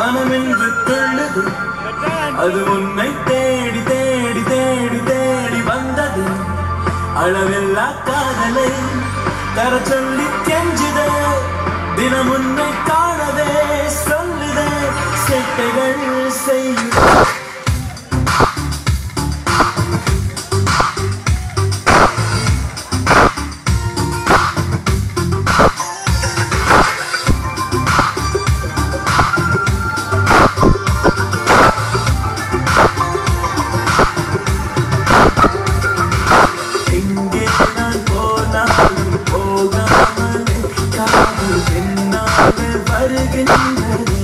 மனமென்று துள்ளுது அது உன்னை தேடி தேடி தேடி தேடி வந்தது அளவில்லா காதலை தர சொல்லி கெஞ்சுதே தினம் உன்னை காணவே சொல்லுதே செட்டைகள் செய்யுதே எங்கே நான் போனாலும் போகாமலே காதல் என்னாலே வருகின்றதே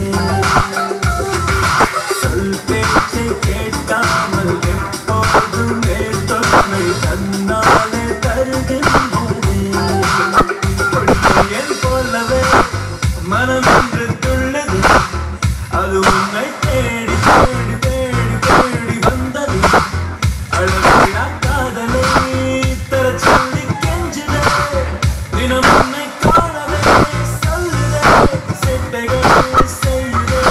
சொல் பேச்சை கேட்காமல் எப்போதுமே தொல்லை தன்னாலே தருகின்றதே பொன்னையன் போலவே மனம் என்று துள்ளுது அது உன்னை தேடி தேடி தேடி தேடி வந்தது அழகியா காதலை தர சொல்லி கெஞ்சுதே தினம் உன்னை காணவே சொல்லுதே செட்டைகள் செய்யுதே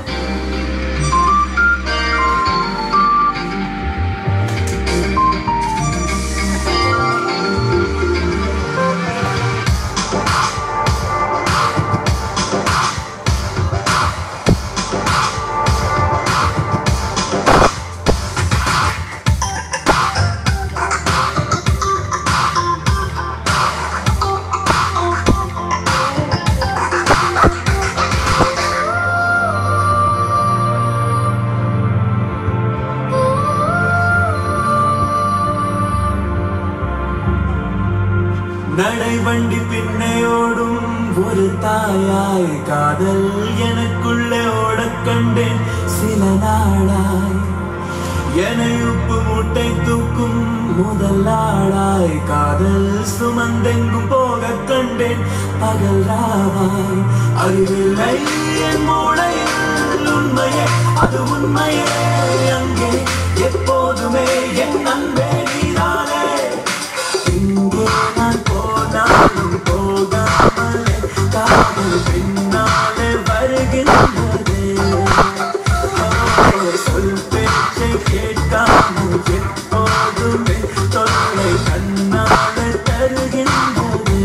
நடைவண்டி பின்னே ஓடும் ஒரு தாயாய் காதல் எனக்குள்ளே ஓடக் கண்டேன் சில நாளாய் என்னை உப்பு மூட்டை தூக்கும் முதல் ஆளாய் காதல் சுமந்தெங்கும் போக கண்டேன் பகல் ராவாய் அறிவில்லை என் மூளையில் உண்மையே அது உண்மையே அங்கே எப்போதுமே என் அன்பே நீதானே எங்கே நான் போனாலும் போகாமலே காதல் பின்னாலே வருகின்றதே ஓ, சொல் பேச்சை கேட்காமல் எப்போதுமே தொல்லை தன்னாலே தருகின்றதே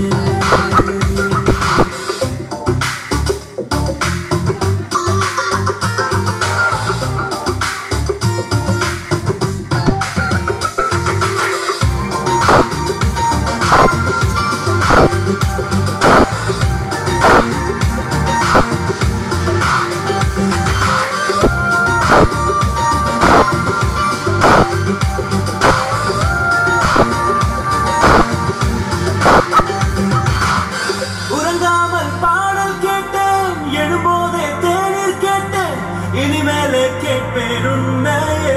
உறங்காமல் பாடல் கேட்டேன் எழும்போதே தேநீர் கேட்டேன் இனிமேலே கேட்பேன் உண்மையே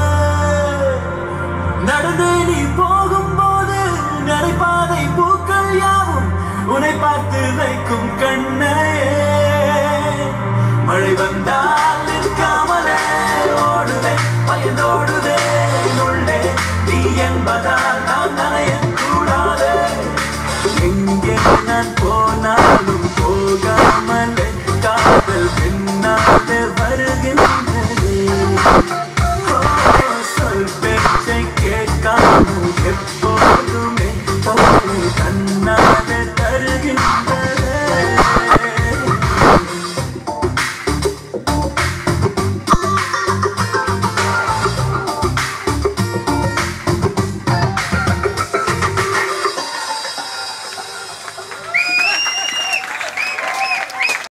நடந்தே நீ போகும்போது நடைபாதை பூக்கள் யாவும் உன்னை பார்த்து வைக்கும் கண்ணையே மழை வந்தால் நிற்காமலே ஓடுவே பயந்தோடுவே உள்ளே நீ என்பதால் நான் நனையக்கூடாது எங்கே நான் போனாலும் போகாமலே காதல் பின்னாலே வருகின்றதே ஓ, சொல் பேச்சை கேட்காமல் எப்போ